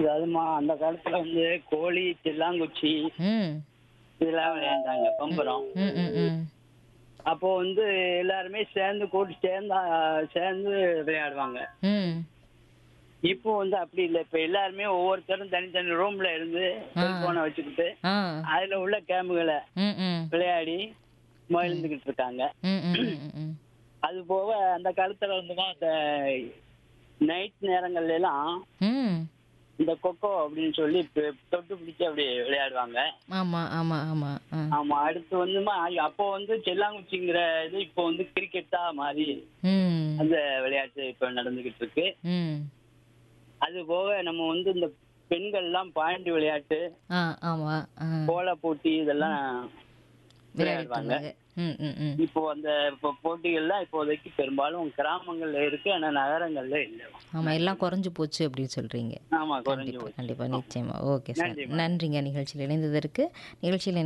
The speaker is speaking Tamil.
அதாவதுமா அந்த காலத்துல வந்து கோழி சில்லாங்குச்சி ம் இதெல்லாம் விளையாண்டாங்க பம்பரம் ம் ம் ம் அப்போ வந்து எல்லாருமே சேர்ந்து கூட்டு சேர்ந்து சேர்ந்து விளையாடுவாங்க ம் இப்போ வந்து அப்படி இல்லை இப்போ எல்லாருமே ஒவ்வொருத்தரும் தனித்தனி ரூம்ல இருந்து செல்போனை வச்சுக்கிட்டு ஆ அதுல உள்ள கேமுகளை ம் ம் விளையாடி மகிழ்ந்துகிட்டு இருக்காங்க ம் ம் ம் ம் அது போக அந்த காலத்துல வந்துமா அந்த நைட் நேரங்கள்ல எல்லாம் ம் இந்த கொக்கோ அப்படின்னு சொல்லி பி- தொட்டு பிடிச்சு அப்படி விளையாடுவாங்க ஆமாம் ஆமாம் ஆமாம் ஆ ஆமா அடுத்து வந்துமா அப்போ வந்து செல்லாங்குச்சிங்கிற இது இப்போ வந்து கிரிக்கெட்டா மாறி ம் அந்த விளையாட்டு இப்போ நடந்துகிட்டு இருக்கு ம் அது போக நம்ம வந்து இந்த பெண்கள்லாம் பாண்டி விளையாட்டு ஆ ஆமாம் ஆ கோல போட்டி இதெல்லாம் விளையாடுவாங்க விளையாடுவாங்க ம் ம் ம் இப்போ அந்த இப்போ போட்டிகள்லாம் இப்போதைக்கு பெரும்பாலும் கிராமங்கள்ல இருக்கு ஆனா நகரங்கள்ல இல்லை ஆமாம் எல்லாம் குறைஞ்சு போச்சு அப்படின்னு சொல்கிறீங்க ஆமா குறைஞ்சு கண்டிப்பாக போச்சு கண்டிப்பாக நிச்சயமா ஓகே சார் நன்றிம்மா. நன்றிங்க நிகழ்ச்சியில் இணைந்ததற்கு நிகழ்ச்சியில்